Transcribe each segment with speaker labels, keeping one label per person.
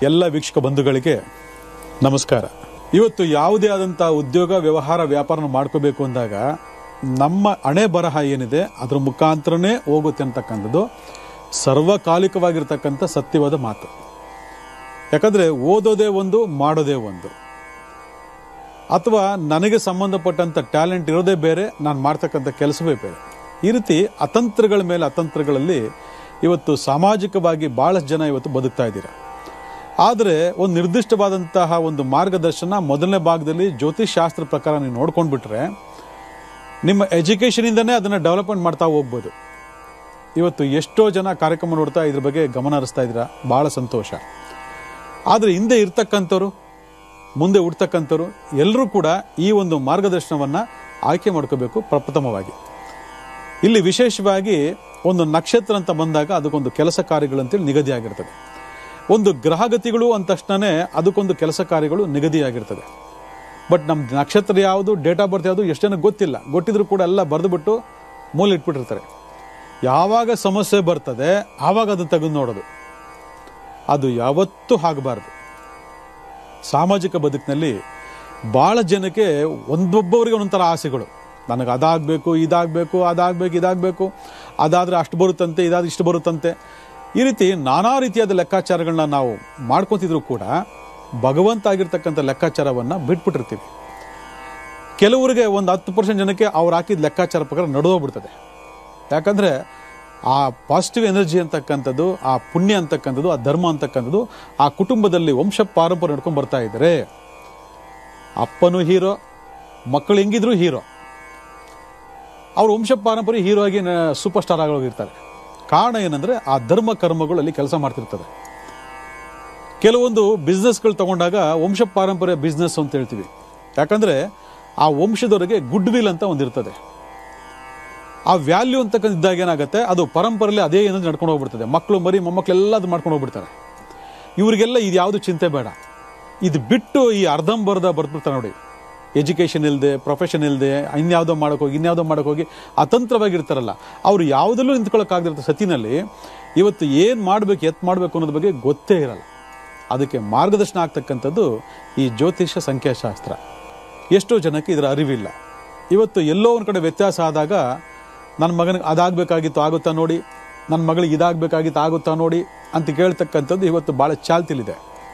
Speaker 1: ಎಲ್ಲ ವೀಕ್ಷಕ ಬಂಧುಗಳಿಗೆ ನಮಸ್ಕಾರ ಇವತ್ತು ಯಾವುದೇ ಆದಂಥ ಉದ್ಯೋಗ ವ್ಯವಹಾರ ವ್ಯಾಪಾರ ಮಾಡ್ಕೋಬೇಕು ಅಂದಾಗ ನಮ್ಮ ಹಣೆ ಬರಹ ಏನಿದೆ ಅದ್ರ ಮುಖಾಂತರನೇ ಹೋಗುತ್ತೆ ಅಂತಕ್ಕಂಥದ್ದು ಸರ್ವಕಾಲಿಕವಾಗಿರ್ತಕ್ಕಂಥ ಸತ್ಯವಾದ ಮಾತು ಯಾಕಂದರೆ ಓದೋದೇ ಒಂದು ಮಾಡೋದೇ ಒಂದು ಅಥವಾ ನನಗೆ ಸಂಬಂಧಪಟ್ಟಂಥ ಟ್ಯಾಲೆಂಟ್ ಇರೋದೇ ಬೇರೆ ನಾನು ಮಾಡ್ತಕ್ಕಂಥ ಕೆಲಸವೇ ಬೇರೆ ಈ ರೀತಿ ಅತಂತ್ರಗಳ ಮೇಲೆ ಅತಂತ್ರಗಳಲ್ಲಿ ಇವತ್ತು ಸಾಮಾಜಿಕವಾಗಿ ಭಾಳಷ್ಟು ಜನ ಇವತ್ತು ಬದುಕ್ತಾ ಇದ್ದೀರಾ ಆದರೆ ಒಂದು ನಿರ್ದಿಷ್ಟವಾದಂತಹ ಒಂದು ಮಾರ್ಗದರ್ಶನ ಮೊದಲನೇ ಭಾಗದಲ್ಲಿ ಜ್ಯೋತಿಷ್ ಶಾಸ್ತ್ರ ಪ್ರಕಾರ ನೀವು ನೋಡ್ಕೊಂಡು ಬಿಟ್ರೆ ನಿಮ್ಮ ಎಜುಕೇಷನಿಂದನೇ ಅದನ್ನು ಡೆವಲಪ್ಮೆಂಟ್ ಮಾಡ್ತಾ ಹೋಗ್ಬೋದು ಇವತ್ತು ಎಷ್ಟೋ ಜನ ಕಾರ್ಯಕ್ರಮ ನೋಡ್ತಾ ಇದ್ರ ಬಗ್ಗೆ ಗಮನ ಹರಿಸ್ತಾ ಇದ್ದೀರಾ ಭಾಳ ಸಂತೋಷ ಆದರೆ ಹಿಂದೆ ಇರ್ತಕ್ಕಂಥವ್ರು ಮುಂದೆ ಹುಡ್ತಕ್ಕಂಥವ್ರು ಎಲ್ಲರೂ ಕೂಡ ಈ ಒಂದು ಮಾರ್ಗದರ್ಶನವನ್ನು ಆಯ್ಕೆ ಮಾಡ್ಕೋಬೇಕು ಪ್ರಪ್ರಥಮವಾಗಿ ಇಲ್ಲಿ ವಿಶೇಷವಾಗಿ ಒಂದು ನಕ್ಷತ್ರ ಅಂತ ಬಂದಾಗ ಅದಕ್ಕೊಂದು ಕೆಲಸ ಕಾರ್ಯಗಳಂತೇಳಿ ನಿಗದಿಯಾಗಿರ್ತದೆ ಒಂದು ಗ್ರಹಗತಿಗಳು ಅಂದ ತಕ್ಷಣನೇ ಅದಕ್ಕೊಂದು ಕೆಲಸ ಕಾರ್ಯಗಳು ನಿಗದಿಯಾಗಿರ್ತದೆ ಬಟ್ ನಮ್ಮ ನಕ್ಷತ್ರ ಯಾವುದು ಡೇಟ್ ಆಫ್ ಬರ್ತ್ ಯಾವುದು ಎಷ್ಟು ಜನಕ್ಕೆ ಗೊತ್ತಿಲ್ಲ ಗೊತ್ತಿದ್ರು ಕೂಡ ಎಲ್ಲ ಬರೆದುಬಿಟ್ಟು ಮೂಲೆ ಇಟ್ಬಿಟ್ಟಿರ್ತಾರೆ ಯಾವಾಗ ಸಮಸ್ಯೆ ಬರ್ತದೆ ಆವಾಗ ಅದನ್ನು ತೆಗೆದು ನೋಡೋದು ಅದು ಯಾವತ್ತೂ ಆಗಬಾರ್ದು ಸಾಮಾಜಿಕ ಬದುಕಿನಲ್ಲಿ ಭಾಳ ಜನಕ್ಕೆ ಒಂದೊಬ್ಬರಿಗೆ ಒಂದೊಂಥರ ಆಸೆಗಳು ನನಗೆ ಅದಾಗಬೇಕು ಇದಾಗಬೇಕು ಅದಾಗಬೇಕು ಇದಾಗಬೇಕು ಅದಾದರೆ ಅಷ್ಟು ಬರುತ್ತಂತೆ ಇದಾದ್ರೆ ಇಷ್ಟು ಬರುತ್ತಂತೆ ಈ ರೀತಿ ನಾನಾ ರೀತಿಯಾದ ಲೆಕ್ಕಾಚಾರಗಳನ್ನ ನಾವು ಮಾಡ್ಕೊತಿದ್ರು ಕೂಡ ಭಗವಂತ ಆಗಿರ್ತಕ್ಕಂಥ ಲೆಕ್ಕಾಚಾರವನ್ನು ಬಿಟ್ಬಿಟ್ಟಿರ್ತೀವಿ ಕೆಲವರಿಗೆ ಒಂದು ಹತ್ತು ಪರ್ಸೆಂಟ್ ಜನಕ್ಕೆ ಅವ್ರು ಹಾಕಿದ ಲೆಕ್ಕಾಚಾರ ಪ್ರಕಾರ ನಡೆದೋಗ್ಬಿಡ್ತದೆ ಯಾಕಂದರೆ ಆ ಪಾಸಿಟಿವ್ ಎನರ್ಜಿ ಅಂತಕ್ಕಂಥದ್ದು ಆ ಪುಣ್ಯ ಅಂತಕ್ಕಂಥದ್ದು ಆ ಧರ್ಮ ಅಂತಕ್ಕಂಥದ್ದು ಆ ಕುಟುಂಬದಲ್ಲಿ ವಂಶ ಪಾರಂಪರ್ಯ ನಡ್ಕೊಂಡು ಬರ್ತಾ ಇದ್ದಾರೆ ಅಪ್ಪನೂ ಹೀರೋ ಮಕ್ಕಳು ಹೆಂಗಿದ್ರು ಹೀರೋ ಅವ್ರ ವಂಶ ಪಾರಂಪರ್ಯ ಹೀರೋ ಆಗಿ ಸೂಪರ್ ಸ್ಟಾರ್ ಆಗೋಗಿರ್ತಾರೆ ಕಾರಣ ಏನಂದರೆ ಆ ಧರ್ಮ ಕರ್ಮಗಳು ಅಲ್ಲಿ ಕೆಲಸ ಮಾಡ್ತಿರ್ತದೆ ಕೆಲವೊಂದು ಬಿಸ್ನೆಸ್ಗಳು ತಗೊಂಡಾಗ ವಂಶ ಪಾರಂಪರ್ಯ ಬಿಸ್ನೆಸ್ ಅಂತ ಹೇಳ್ತೀವಿ ಯಾಕಂದರೆ ಆ ವಂಶದವರಿಗೆ ಗುಡ್ ವಿಲ್ ಅಂತ ಒಂದಿರ್ತದೆ ಆ ವ್ಯಾಲ್ಯೂ ಅಂತಕ್ಕಂಥ ಇದ್ದಾಗ ಏನಾಗುತ್ತೆ ಅದು ಪರಂಪರೆಯಲ್ಲಿ ಅದೇ ಏನಂದ್ರೆ ನಡ್ಕೊಂಡು ಹೋಗ್ಬಿಡ್ತದೆ ಮಕ್ಕಳು ಮರಿ ಮೊಮ್ಮಕ್ಕಳೆಲ್ಲ ಅದು ಮಾಡ್ಕೊಂಡು ಹೋಗ್ಬಿಡ್ತಾರೆ ಇವರಿಗೆಲ್ಲ ಇದು ಯಾವುದು ಚಿಂತೆ ಬೇಡ ಇದು ಬಿಟ್ಟು ಈ ಅರ್ಧಂಬರ್ಧ ಬರ್ಬಿಡ್ತಾರೆ ನೋಡಿ ಎಜುಕೇಷನ್ ಇಲ್ಲದೆ ಪ್ರೊಫೆಷನ್ ಇಲ್ಲದೆ ಇನ್ಯಾವುದೋ ಮಾಡೋಕೆ ಹೋಗಿ ಇನ್ಯಾವುದೋ ಮಾಡೋಕೆ ಹೋಗಿ ಅತಂತ್ರವಾಗಿರ್ತಾರಲ್ಲ ಅವರು ಯಾವುದಲ್ಲೂ ನಿಂತ್ಕೊಳ್ಳೋಕ್ಕಾಗದಿರ್ತ ಸತಿನಲ್ಲಿ ಇವತ್ತು ಏನು ಮಾಡಬೇಕು ಎತ್ ಮಾಡಬೇಕು ಅನ್ನೋದ್ರ ಬಗ್ಗೆ ಗೊತ್ತೇ ಇರಲ್ಲ ಅದಕ್ಕೆ ಮಾರ್ಗದರ್ಶನ ಆಗ್ತಕ್ಕಂಥದ್ದು ಈ ಜ್ಯೋತಿಷ್ಯ ಸಂಖ್ಯಾಶಾಸ್ತ್ರ ಎಷ್ಟೋ ಜನಕ್ಕೆ ಇದರ ಅರಿವಿಲ್ಲ ಇವತ್ತು ಎಲ್ಲೋ ಒಂದು ಕಡೆ ವ್ಯತ್ಯಾಸ ಆದಾಗ ನನ್ನ ಮಗನಿಗೆ ಅದಾಗಬೇಕಾಗಿತ್ತು ಆಗುತ್ತಾ ನೋಡಿ ನನ್ನ ಮಗಳಿಗೆ ಇದಾಗಬೇಕಾಗಿತ್ತು ಆಗುತ್ತಾ ನೋಡಿ ಅಂತ ಕೇಳ್ತಕ್ಕಂಥದ್ದು ಇವತ್ತು ಭಾಳ ಚಾಲ್ತಿಲಿದೆ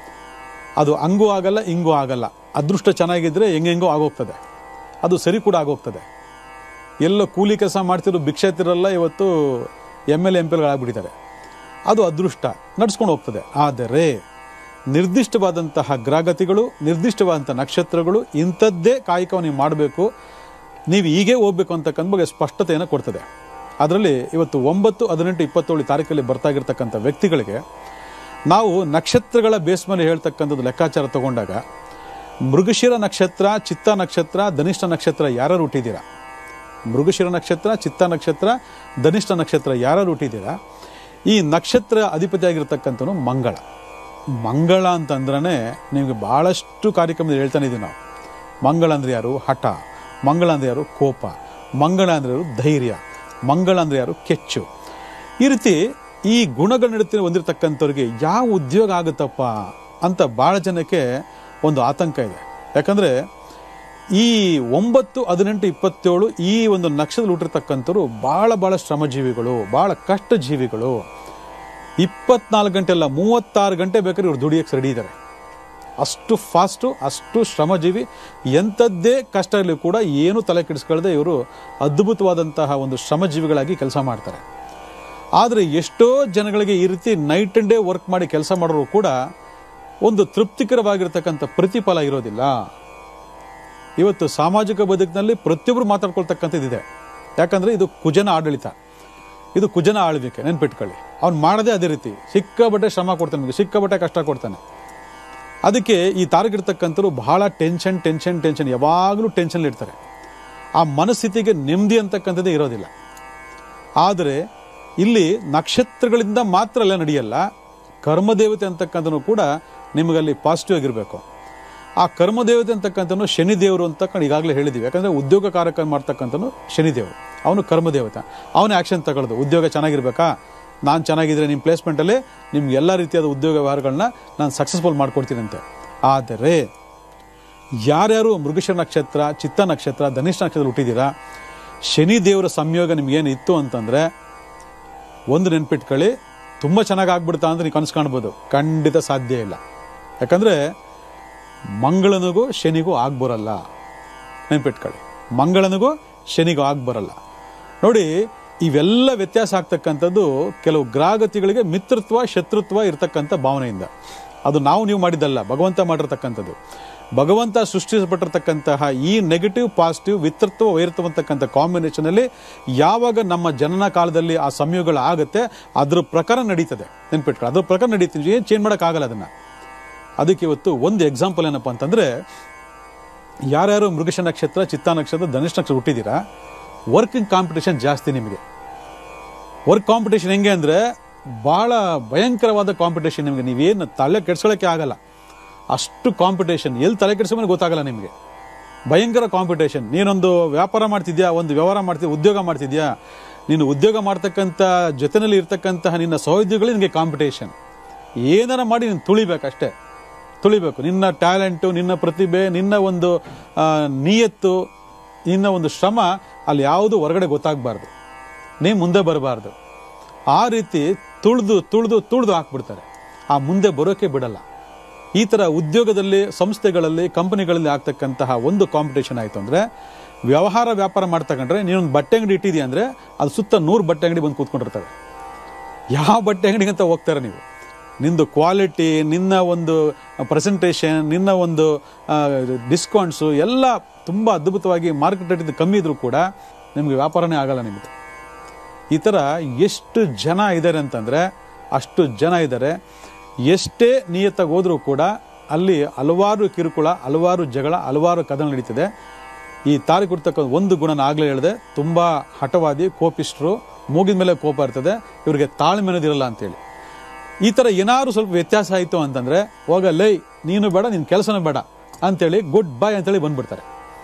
Speaker 1: ಅದು ಹಂಗೂ ಆಗಲ್ಲ ಹಿಂಗೂ ಆಗಲ್ಲ ಅದೃಷ್ಟ ಚೆನ್ನಾಗಿದ್ದರೆ ಹೆಂಗೆಂಗೋ ಆಗೋಗ್ತದೆ ಅದು ಸರಿ ಕೂಡ ಆಗೋಗ್ತದೆ ಎಲ್ಲೋ ಕೂಲಿ ಕೆಲಸ ಮಾಡ್ತಿರೋ ಭಿಕ್ಷಾತಿರಲ್ಲ ಇವತ್ತು ಎಮ್ ಎಲ್ ಎಂ ಪಿ ಎಲ್ಗಳಾಗ್ಬಿಟ್ಟಿದ್ದಾರೆ ಅದು ಅದೃಷ್ಟ ನಡ್ಸ್ಕೊಂಡು ಹೋಗ್ತದೆ ಆದರೆ ನಿರ್ದಿಷ್ಟವಾದಂತಹ ಗ್ರಹಗತಿಗಳು ನಿರ್ದಿಷ್ಟವಾದಂಥ ನಕ್ಷತ್ರಗಳು ಇಂಥದ್ದೇ ಕಾಯಕವನ್ನು ನೀವು ಮಾಡಬೇಕು ನೀವು ಹೀಗೆ ಹೋಗ್ಬೇಕು ಅಂತಕ್ಕಂಥ ಬಗ್ಗೆ ಸ್ಪಷ್ಟತೆಯನ್ನು ಕೊಡ್ತದೆ ಅದರಲ್ಲಿ ಇವತ್ತು ಒಂಬತ್ತು ಹದಿನೆಂಟು ಇಪ್ಪತ್ತೇಳು ತಾರೀಕಲ್ಲಿ ಬರ್ತಾಗಿರ್ತಕ್ಕಂಥ ವ್ಯಕ್ತಿಗಳಿಗೆ ನಾವು ನಕ್ಷತ್ರಗಳ ಬೇಸ್ ಮೇಲೆ ಹೇಳ್ತಕ್ಕಂಥದ್ದು ಲೆಕ್ಕಾಚಾರ ತಗೊಂಡಾಗ ಮೃಗಶಿರ ನಕ್ಷತ್ರ ಚಿತ್ತ ನಕ್ಷತ್ರ ಧನಿಷ್ಠ ನಕ್ಷತ್ರ ಯಾರು ಹುಟ್ಟಿದ್ದೀರಾ ಮೃಗಶಿರ ನಕ್ಷತ್ರ ಚಿತ್ತ ನಕ್ಷತ್ರ ಧನಿಷ್ಠ ನಕ್ಷತ್ರ ಯಾರು ಹುಟ್ಟಿದ್ದೀರಾ ಈ ನಕ್ಷತ್ರ ಅಧಿಪತಿಯಾಗಿರ್ತಕ್ಕಂಥನು ಮಂಗಳ ಮಂಗಳ ಅಂತಂದ್ರೆ ನಿಮಗೆ ಭಾಳಷ್ಟು ಕಾರ್ಯಕ್ರಮದಲ್ಲಿ ಹೇಳ್ತಾನೆ ಇದೀವಿ ನಾವು ಮಂಗಳ ಅಂದ್ರೆ ಯಾರು ಹಠ ಮಂಗಳ ಅಂದ್ರೆ ಯಾರು ಕೋಪ ಮಂಗಳ ಅಂದ್ರೆ ಯಾರು ಧೈರ್ಯ ಮಂಗಳ ಅಂದ್ರೆ ಯಾರು ಕೆಚ್ಚು ಈ ರೀತಿ ಈ ಗುಣಗಳ ನಡುವೆ ಹೊಂದಿರತಕ್ಕಂಥವ್ರಿಗೆ ಯಾವ ಉದ್ಯೋಗ ಆಗುತ್ತಪ್ಪ ಅಂತ ಭಾಳ ಜನಕ್ಕೆ ಒಂದು ಆತಂಕ ಇದೆ ಯಾಕಂದರೆ ಈ ಒಂಬತ್ತು ಹದಿನೆಂಟು ಇಪ್ಪತ್ತೇಳು ಈ ಒಂದು ನಕ್ಷತ್ರದಲ್ಲಿ ಹುಟ್ಟಿರ್ತಕ್ಕಂಥವ್ರು ಭಾಳ ಭಾಳ ಶ್ರಮಜೀವಿಗಳು ಭಾಳ ಕಷ್ಟ ಜೀವಿಗಳು ಇಪ್ಪತ್ನಾಲ್ಕು ಗಂಟೆ ಅಲ್ಲ ಮೂವತ್ತಾರು ಗಂಟೆ ಬೇಕಾದ್ರೆ ಇವ್ರು ದುಡಿಯೋಕ್ಕೆ ರೆಡಿ ಇದ್ದಾರೆ ಅಷ್ಟು ಫಾಸ್ಟು ಅಷ್ಟು ಶ್ರಮಜೀವಿ ಎಂಥದ್ದೇ ಕಷ್ಟ ಇರಲಿ ಕೂಡ ಏನು ತಲೆ ಕೆಡಿಸ್ಕೊಳ್ಳದೆ ಇವರು ಅದ್ಭುತವಾದಂತಹ ಒಂದು ಶ್ರಮಜೀವಿಗಳಾಗಿ ಕೆಲಸ ಮಾಡ್ತಾರೆ ಆದರೆ ಎಷ್ಟೋ ಜನಗಳಿಗೆ ಈ ರೀತಿ ನೈಟ್ ಆ್ಯಂಡ್ ಡೇ ವರ್ಕ್ ಮಾಡಿ ಕೆಲಸ ಮಾಡೋರು ಕೂಡ ಒಂದು ತೃಪ್ತಿಕರವಾಗಿರ್ತಕ್ಕಂಥ ಪ್ರತಿಫಲ ಇರೋದಿಲ್ಲ ಇವತ್ತು ಸಾಮಾಜಿಕ ಬದುಕಿನಲ್ಲಿ ಪ್ರತಿಯೊಬ್ಬರು ಮಾತಾಡ್ಕೊಳ್ತಕ್ಕಂಥದ್ದಿದೆ ಯಾಕಂದರೆ ಇದು ಕುಜನ ಆಡಳಿತ ಇದು ಕುಜನ ಆಳ್ವಿಕೆ ನೆನ್ಪಿಟ್ಕೊಳ್ಳಿ ಅವ್ನು ಮಾಡದೇ ಅದೇ ರೀತಿ ಸಿಕ್ಕಾಬಟ್ಟೆ ಶ್ರಮ ಕೊಡ್ತಾನೆ ನಿಮಗೆ ಸಿಕ್ಕಾಬಟ್ಟೆ ಕಷ್ಟ ಕೊಡ್ತಾನೆ ಅದಕ್ಕೆ ಈ ತಾರಗಿರ್ತಕ್ಕಂಥವ್ರು ಬಹಳ ಟೆನ್ಷನ್ ಟೆನ್ಷನ್ ಟೆನ್ಷನ್ ಯಾವಾಗಲೂ ಟೆನ್ಷನ್ ಇರ್ತಾರೆ ಆ ಮನಸ್ಥಿತಿಗೆ ನೆಮ್ಮದಿ ಅಂತಕ್ಕಂಥದ್ದೇ ಇರೋದಿಲ್ಲ ಆದರೆ ಇಲ್ಲಿ ನಕ್ಷತ್ರಗಳಿಂದ ಮಾತ್ರ ಎಲ್ಲ ನಡೆಯಲ್ಲ ಕರ್ಮದೇವತೆ ಅಂತಕ್ಕಂಥನು ಕೂಡ ನಿಮಗಲ್ಲಿ ಪಾಸಿಟಿವ್ ಆಗಿರಬೇಕು ಆ ಕರ್ಮದೇವತೆ ಅಂತಕ್ಕಂಥನು ಶನಿದೇವರು ಅಂತಕ್ಕಂಡು ಈಗಾಗಲೇ ಹೇಳಿದ್ದೀವಿ ಯಾಕಂದರೆ ಉದ್ಯೋಗ ಕಾರ್ಯಕ್ರಮ ಮಾಡ್ತಕ್ಕಂಥನು ಶನಿದೇವರು ಅವನು ಕರ್ಮದೇವತೆ ಅವನು ಆ್ಯಕ್ಷನ್ ತಗೊಳ್ಳೋದು ಉದ್ಯೋಗ ಚೆನ್ನಾಗಿರ್ಬೇಕಾ ನಾನು ಚೆನ್ನಾಗಿದ್ರೆ ನಿಮ್ಮ ಪ್ಲೇಸ್ಮೆಂಟಲ್ಲಿ ನಿಮ್ಗೆ ಎಲ್ಲ ರೀತಿಯಾದ ಉದ್ಯೋಗ ವ್ಯವಹಾರಗಳನ್ನ ನಾನು ಸಕ್ಸಸ್ಫುಲ್ ಮಾಡ್ಕೊಡ್ತೀನಂತೆ ಆದರೆ ಯಾರ್ಯಾರು ಮೃಗಶಿರ ನಕ್ಷತ್ರ ಚಿತ್ತ ನಕ್ಷತ್ರ ಧನಿಷ್ಠ ನಕ್ಷತ್ರ ಹುಟ್ಟಿದ್ದೀರಾ ಶನಿ ದೇವರ ಸಂಯೋಗ ನಿಮ್ಗೇನು ಇತ್ತು ಅಂತಂದರೆ ಒಂದು ನೆನ್ಪಿಟ್ಕೊಳ್ಳಿ ತುಂಬ ಚೆನ್ನಾಗಿ ಆಗ್ಬಿಡ್ತಾ ಅಂತ ನೀವು ಕನಸು ಕಾಣ್ಬೋದು ಖಂಡಿತ ಸಾಧ್ಯ ಇಲ್ಲ ಯಾಕಂದರೆ ಮಂಗಳನಿಗೂ ಶನಿಗೂ ಆಗ್ಬರಲ್ಲ ನೆನ್ಪಿಟ್ಕೊಳ್ಳಿ ಮಂಗಳನಿಗೂ ಶನಿಗೂ ಆಗ್ಬರಲ್ಲ ನೋಡಿ ಇವೆಲ್ಲ ವ್ಯತ್ಯಾಸ ಆಗ್ತಕ್ಕಂಥದ್ದು ಕೆಲವು ಗ್ರಾಹಗತಿಗಳಿಗೆ ಮಿತ್ರತ್ವ ಶತ್ರುತ್ವ ಇರತಕ್ಕಂಥ ಭಾವನೆಯಿಂದ ಅದು ನಾವು ನೀವು ಮಾಡಿದ್ದಲ್ಲ ಭಗವಂತ ಮಾಡಿರ್ತಕ್ಕಂಥದ್ದು ಭಗವಂತ ಸೃಷ್ಟಿಸಲ್ಪಟ್ಟಿರ್ತಕ್ಕಂತಹ ಈ ನೆಗೆಟಿವ್ ಪಾಸಿಟಿವ್ ವಿತ್ರತ್ವ ವೈರತ್ವ ಅಂತಕ್ಕಂಥ ಕಾಂಬಿನೇಷನಲ್ಲಿ ಯಾವಾಗ ನಮ್ಮ ಜನನ ಕಾಲದಲ್ಲಿ ಆ ಸಂಯೋಗಗಳು ಆಗುತ್ತೆ ಅದ್ರ ಪ್ರಕಾರ ನಡೀತದೆ ನೆನ್ಪಿಟ್ಕೊಳ್ಳಿ ಅದ್ರ ಪ್ರಕಾರ ನಡೀತೀವಿ ಏನು ಚೇಂಜ್ ಮಾಡೋಕ್ಕಾಗಲ್ಲ ಅದನ್ನು ಅದಕ್ಕೆ ಇವತ್ತು ಒಂದು ಎಕ್ಸಾಂಪಲ್ ಏನಪ್ಪ ಅಂತಂದರೆ ಯಾರ್ಯಾರು ಮೃಗಶ ನಕ್ಷತ್ರ ಚಿತ್ತ ನಕ್ಷತ್ರ ಧನುಷ್ ನಕ್ಷತ್ರ ಹುಟ್ಟಿದ್ದೀರಾ ವರ್ಕಿಂಗ್ ಕಾಂಪಿಟೇಷನ್ ಜಾಸ್ತಿ ನಿಮಗೆ ವರ್ಕ್ ಕಾಂಪಿಟೇಷನ್ ಹೆಂಗೆ ಅಂದರೆ ಭಾಳ ಭಯಂಕರವಾದ ಕಾಂಪಿಟೇಷನ್ ನಿಮಗೆ ನೀವೇನು ತಲೆ ಕೆಡ್ಸ್ಕೊಳ್ಳೋಕ್ಕೆ ಆಗಲ್ಲ ಅಷ್ಟು ಕಾಂಪಿಟೇಷನ್ ಎಲ್ಲಿ ತಲೆ ಕೆಡ್ಸ್ಕೊಂಬಂದು ಗೊತ್ತಾಗಲ್ಲ ನಿಮಗೆ ಭಯಂಕರ ಕಾಂಪಿಟೇಷನ್ ನೀನೊಂದು ವ್ಯಾಪಾರ ಮಾಡ್ತಿದ್ಯಾ ಒಂದು ವ್ಯವಹಾರ ಮಾಡ್ತಿದ್ಯಾ ಉದ್ಯೋಗ ಮಾಡ್ತಿದ್ಯಾ ನೀನು ಉದ್ಯೋಗ ಮಾಡ್ತಕ್ಕಂಥ ಜೊತೆಯಲ್ಲಿ ಇರ್ತಕ್ಕಂತಹ ನಿನ್ನ ಸಹೋದ್ಯೋಗಿಗಳು ನಿನಗೆ ಕಾಂಪಿಟೇಷನ್ ಏನಾರ ಮಾಡಿ ನೀನು ತುಳಿಬೇಕಷ್ಟೇ ತುಳಿಬೇಕು ನಿನ್ನ ಟ್ಯಾಲೆಂಟು ನಿನ್ನ ಪ್ರತಿಭೆ ನಿನ್ನ ಒಂದು ಆ, ನಿಯತ್ತು ನಿನ್ನ ಒಂದು ಶ್ರಮ ಅಲ್ಲಿ ಯಾವುದು ಹೊರಗಡೆ ಗೊತ್ತಾಗಬಾರ್ದು ನೀವು ಮುಂದೆ ಬರಬಾರ್ದು ಆ ರೀತಿ ತುಳಿದು ತುಳಿದು ತುಳಿದು ಹಾಕ್ಬಿಡ್ತಾರೆ ಆ ಮುಂದೆ ಬರೋಕೆ ಬಿಡಲ್ಲ ಈ ಥರ ಉದ್ಯೋಗದಲ್ಲಿ ಸಂಸ್ಥೆಗಳಲ್ಲಿ ಕಂಪನಿಗಳಲ್ಲಿ ಆಗ್ತಕ್ಕಂತಹ ಒಂದು ಕಾಂಪಿಟೇಷನ್ ಆಯಿತು ಅಂದರೆ ವ್ಯವಹಾರ ವ್ಯಾಪಾರ ಮಾಡ್ತಕೊಂಡ್ರೆ ನೀನೊಂದು ಬಟ್ಟೆ ಅಂಗಡಿ ಇಟ್ಟಿದೆಯಾ ಅಂದರೆ ಅದು ಸುತ್ತ ನೂರು ಬಟ್ಟೆ ಅಂಗಡಿ ಬಂದು ಕೂತ್ಕೊಂಡಿರ್ತವೆ ಯಾವ ಬಟ್ಟೆ ಅಂಗಡಿಗೆ ಅಂತ ಹೋಗ್ತಾರೆ ನೀವು ನಿಂದು ಕ್ವಾಲಿಟಿ ನಿನ್ನ ಒಂದು ಪ್ರೆಸೆಂಟೇಷನ್ ನಿನ್ನ ಒಂದು ಡಿಸ್ಕೌಂಟ್ಸು ಎಲ್ಲ ತುಂಬ ಅದ್ಭುತವಾಗಿ ಮಾರ್ಕೆಟ್ ರೇಟ್ ಕಮ್ಮಿ ಇದ್ರೂ ಕೂಡ ನಿಮಗೆ ವ್ಯಾಪಾರನೇ ಆಗಲ್ಲ ನಿಮಗೆ ಈ ಥರ ಎಷ್ಟು ಜನ ಇದ್ದಾರೆ ಅಂತಂದರೆ ಅಷ್ಟು ಜನ ಇದ್ದಾರೆ ಎಷ್ಟೇ ನಿಯತ್ತಾಗಿ ಹೋದರೂ ಕೂಡ ಅಲ್ಲಿ ಹಲವಾರು ಕಿರುಕುಳ ಹಲವಾರು ಜಗಳ ಹಲವಾರು ಕದನ ನಡೀತಿದೆ ಈ ತಾರೀಕು ಕೊಡ್ತಕ್ಕಂಥ ಒಂದು ಗುಣನ ಆಗಲೇ ಹೇಳಿದೆ ತುಂಬ ಹಠವಾದಿ ಕೋಪಿಷ್ಟ್ರು ಮೂಗಿದ ಮೇಲೆ ಕೋಪ ಇರ್ತದೆ ಇವರಿಗೆ ತಾಳ್ಮೆ ಅನ್ನೋದಿರಲ್ಲ ಅಂತೇಳಿ ಈ ಥರ ಏನಾದ್ರು ಸ್ವಲ್ಪ ವ್ಯತ್ಯಾಸ ಆಯಿತು ಅಂತಂದರೆ ಹೋಗ ಲೈ ನೀನು ಬೇಡ ನಿನ್ನ ಕೆಲಸನೂ ಬೇಡ ಅಂತೇಳಿ ಗುಡ್ ಬಾಯ್ ಅಂತೇಳಿ ಬಂದ್ಬಿಡ್ತಾರೆ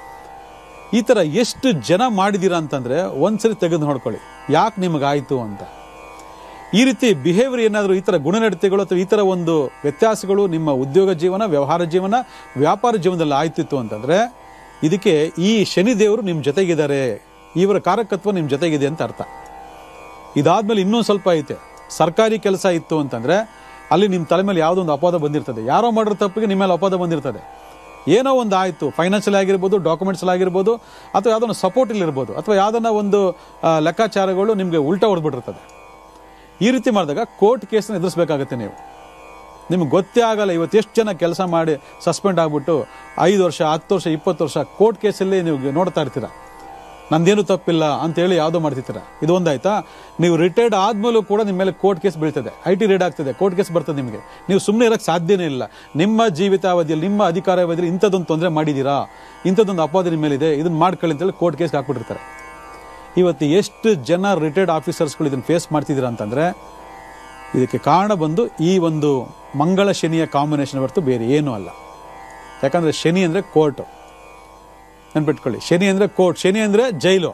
Speaker 1: ಈ ಥರ ಎಷ್ಟು ಜನ ಮಾಡಿದ್ದೀರಾ ಅಂತಂದರೆ ಒಂದ್ಸರಿ ತೆಗೆದು ನೋಡ್ಕೊಳ್ಳಿ ಯಾಕೆ ನಿಮಗಾಯಿತು ಅಂತ ಈ ರೀತಿ ಬಿಹೇವಿಯರ್ ಏನಾದರೂ ಈ ಥರ ಗುಣನಡತೆಗಳು ಅಥವಾ ಈ ಥರ ಒಂದು ವ್ಯತ್ಯಾಸಗಳು ನಿಮ್ಮ ಉದ್ಯೋಗ ಜೀವನ ವ್ಯವಹಾರ ಜೀವನ ವ್ಯಾಪಾರ ಜೀವನದಲ್ಲಿ ಆಯ್ತಿತ್ತು ಅಂತಂದರೆ ಇದಕ್ಕೆ ಈ ಶನಿ ದೇವರು ನಿಮ್ಮ ಜೊತೆಗಿದ್ದಾರೆ ಇವರ ಕಾರಕತ್ವ ನಿಮ್ಮ ಜೊತೆಗಿದೆ ಅಂತ ಅರ್ಥ ಇದಾದ್ಮೇಲೆ ಇನ್ನೊಂದು ಸ್ವಲ್ಪ ಐತೆ ಸರ್ಕಾರಿ ಕೆಲಸ ಇತ್ತು ಅಂತಂದ್ರೆ ಅಲ್ಲಿ ನಿಮ್ಮ ತಲೆ ಮೇಲೆ ಯಾವುದೋ ಒಂದು ಅಪವಾದ ಬಂದಿರ್ತದೆ ಯಾರೋ ಮಾಡಿರೋ ತಪ್ಪಿಗೆ ನಿಮ್ಮ ಮೇಲೆ ಅಪವಾದ ಬಂದಿರ್ತದೆ ಏನೋ ಒಂದು ಆಯಿತು ಫೈನಾನ್ಷಿಯಲ್ ಆಗಿರ್ಬೋದು ಡಾಕ್ಯುಮೆಂಟ್ಸ್ ಆಗಿರ್ಬೋದು ಅಥವಾ ಯಾವುದೋ ಒಂದು ಸಪೋರ್ಟ್ ಇರ್ಬೋದು ಅಥವಾ ಯಾವುದನ್ನ ಒಂದು ಆ, ಲೆಕ್ಕಾಚಾರಗಳು ನಿಮಗೆ ಉಲ್ಟಾ ಹೊಡೆದ್ಬಿಟ್ಟಿರ್ತದೆ ಈ ರೀತಿ ಮಾಡಿದಾಗ ಕೋರ್ಟ್ ಕೇಸನ್ನ ಎದುರಿಸಬೇಕಾಗತ್ತೆ ನೀವು ನಿಮ್ಗೆ ಗೊತ್ತೇ ಆಗಲ್ಲ ಇವತ್ತು ಎಷ್ಟು ಜನ ಕೆಲಸ ಮಾಡಿ ಸಸ್ಪೆಂಡ್ ಆಗ್ಬಿಟ್ಟು ಐದು ವರ್ಷ ಹತ್ತು ವರ್ಷ ಇಪ್ಪತ್ತು ವರ್ಷ ಕೋರ್ಟ್ ಕೇಸಲ್ಲಿ ನೀವು ನೋಡ್ತಾ ಇರ್ತೀರ ನಂದೇನು ತಪ್ಪಿಲ್ಲ ಅಂತೇಳಿ ಯಾವುದೋ ಮಾಡ್ತಿರ್ತೀರ ಇದು ಒಂದಾಯ್ತಾ ನೀವು ರಿಟೈರ್ಡ್ ಆದ್ಮೇಲೂ ಕೂಡ ನಿಮ್ಮ ಮೇಲೆ ಕೋರ್ಟ್ ಕೇಸ್ ಬೀಳ್ತದೆ ಐ ಟಿ ರೇಡ್ ಆಗ್ತದೆ ಕೋರ್ಟ್ ಕೇಸ್ ಬರ್ತದೆ ನಿಮಗೆ ನೀವು ಸುಮ್ಮನೆ ಇರೋಕ್ಕೆ ಸಾಧ್ಯನೇ ಇಲ್ಲ ನಿಮ್ಮ ಜೀವಿತಾವಧಿಯಲ್ಲಿ ನಿಮ್ಮ ಅಧಿಕಾರಾವಧಿಯಲ್ಲಿ ಇಂಥದ್ದೊಂದು ತೊಂದರೆ ಮಾಡಿದ್ದೀರಾ ಇಂಥದ್ದೊಂದು ಅಪವಾದ ನಿಮ್ಮ ಮೇಲೆ ಇದೆ ಇದನ್ನ ಮಾಡ್ಕೊಳ್ಳಿ ಅಂತೇಳಿ ಕೋರ್ಟ್ ಕೇಸ್ಗೆ ಹಾಕ್ಬಿಟ್ಟಿರ್ತಾರೆ ಇವತ್ತು ಎಷ್ಟು ಜನ ರಿಟೈರ್ಡ್ ಆಫೀಸರ್ಸ್ಗಳು ಇದನ್ನು ಫೇಸ್ ಮಾಡ್ತಿದ್ದೀರಾ ಅಂತಂದರೆ ಇದಕ್ಕೆ ಕಾರಣ ಬಂದು ಈ ಒಂದು ಮಂಗಳ ಶನಿಯ ಕಾಂಬಿನೇಷನ್ ಹೊರತು ಬೇರೆ ಏನೂ ಅಲ್ಲ ಯಾಕಂದರೆ ಶನಿ ಅಂದರೆ ಕೋರ್ಟು ನೆನ್ಪಿಟ್ಕೊಳ್ಳಿ ಶನಿ ಅಂದರೆ ಕೋರ್ಟ್ ಶನಿ ಅಂದರೆ ಜೈಲು